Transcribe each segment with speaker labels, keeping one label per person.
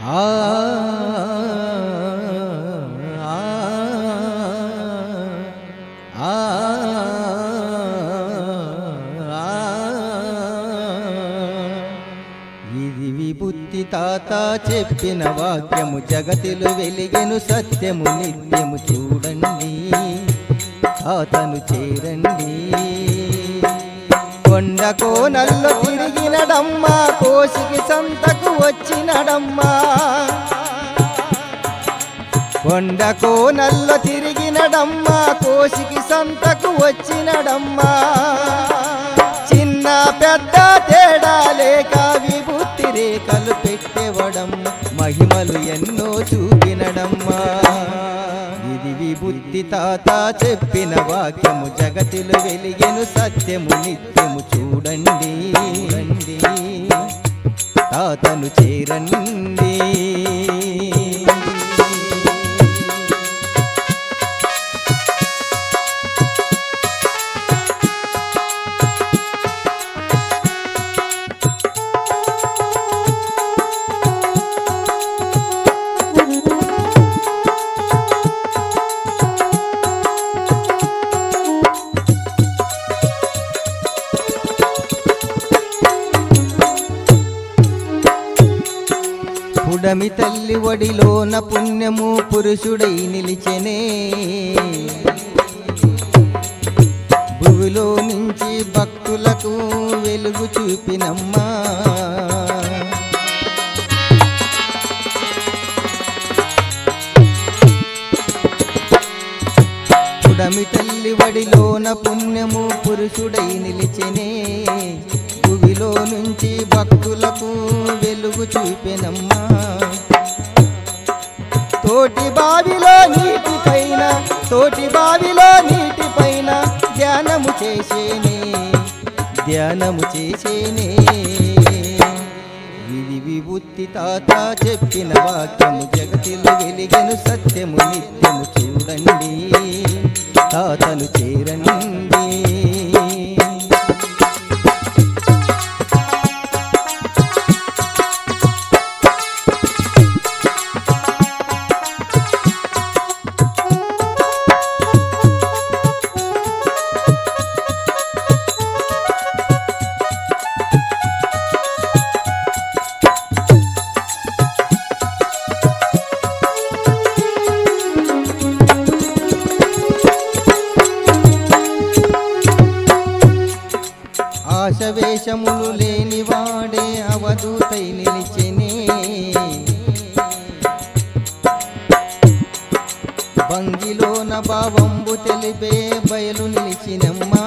Speaker 1: ఆ ఆ ఆ ఇది విభుత్తి తాత చెప్పిన వాక్యము జగతిలో వెలిగెను సత్యము నిత్యము చూడండి తాతను చేరండి కొండ కోనల్లో తిరిగినడమ్మా కోసికి సంతకు వచ్చినడమ్మా కొండ కోనల్లో తిరిగినడమ్మా కోసికి సంతకు వచ్చినడమ్మా చిన్న పెద్ద తేడా లేక విభూతి రేఖలు పెట్టేవడమ్మ మహిమలు ఎన్నో చూపినడమ్మా ఇది విభూతి తాత చెప్పిన వాక్యము జగతిలో వెలిగెను సత్యము నిత్యము చూడండి రండి తాతను చేరండి పుడమి తల్లి ఒడిలోన పుణ్యము పురుషుడై నిలిచెనే భువిలో నుంచి భక్తులకు వెలుగు చూపినమ్మా పుడమి తల్లి వడిలోన పుణ్యము పురుషుడై నిలిచెనే భువిలో నుంచి భక్తులకు వెలుగు చూపెనమ్మా తోటి బావిలో నీటి పైన తోటి బావిలో నీటి పైన ధ్యానము చేసేనే ధ్యానము చేసేనే ఇది విభూతి తాత చెప్పిన వాక్యము జగతిలో వెలిగెను సత్యము నిత్యము చూడండి తాతను చేరండి ఆశవేషములు లేని వాడే అవధూతై నిలిచెనే భంగిలోన భావంబు తెలిపే బయలు నిలిచినమ్మా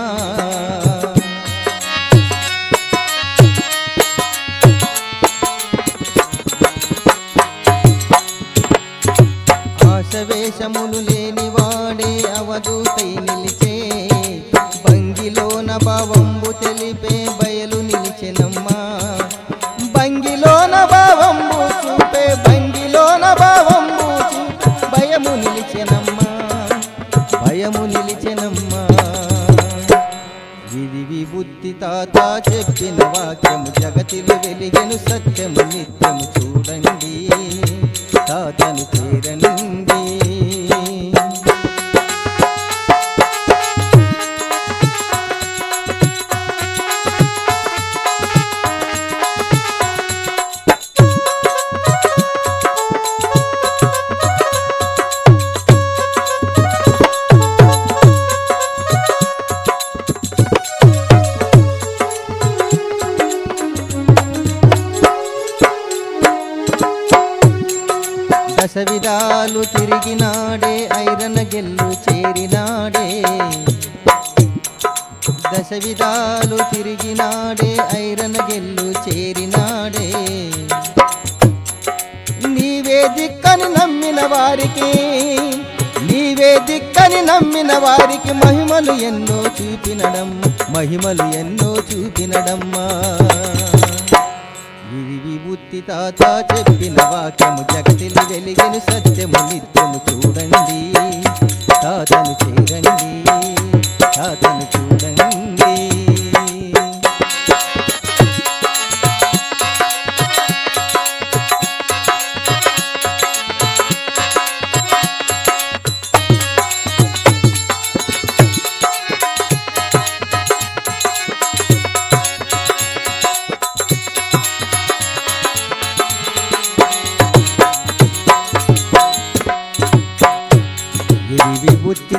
Speaker 1: ఆశవేషములు లేని వాడే అవధూతై నిలిచే భంగిలోన భావంబు తెలిపే బయలు నిలిచెనమ్మా భంగిలోన భావంబు చూపే భంగిలోన భావంబు చూపే భయము నిలిచెనమ్మా భయము నిలిచెనమ్మా విధి విబుద్ధి తాత చెప్పిన వాక్యము జగతిలో వెలిగెను సత్యము నిత్యము చూడండి తాతను చేరండి దశ విధాలు తిరిగినాడే ఐరన గెల్లు చేరినాడే దశ విధాలు తిరిగినాడే ఐరన గెల్లు చేరినాడే నీవే దిక్కని నమ్మిన వారికి నీవే దిక్కని నమ్మిన వారికి మహిమలు ఎన్నో చూపినడమ్మ మహిమలు ఎన్నో చూపినడమ్మా ఇది విభూతి తాత చెప్పిన వాక్యము జగతిని వెలిగిన సత్యము నిత్యము చూడండి తాతను చేరండి తాతను చూడండి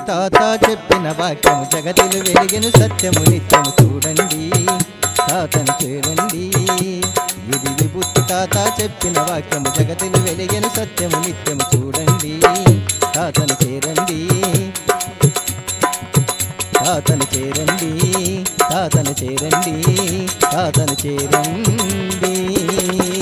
Speaker 1: తాత చెప్పిన వాక్యము జగతిలు వెలిగిన సత్యము నిత్యము చూడండి తాతను చేరండి ఇది విభూతి తాత చెప్పిన వాక్యము జగతిలు వెలిగిన సత్యము నిత్యము చూడండి తాతను చేరండి తాతను చేరండి తాతను చేరండి తాతను చేరండి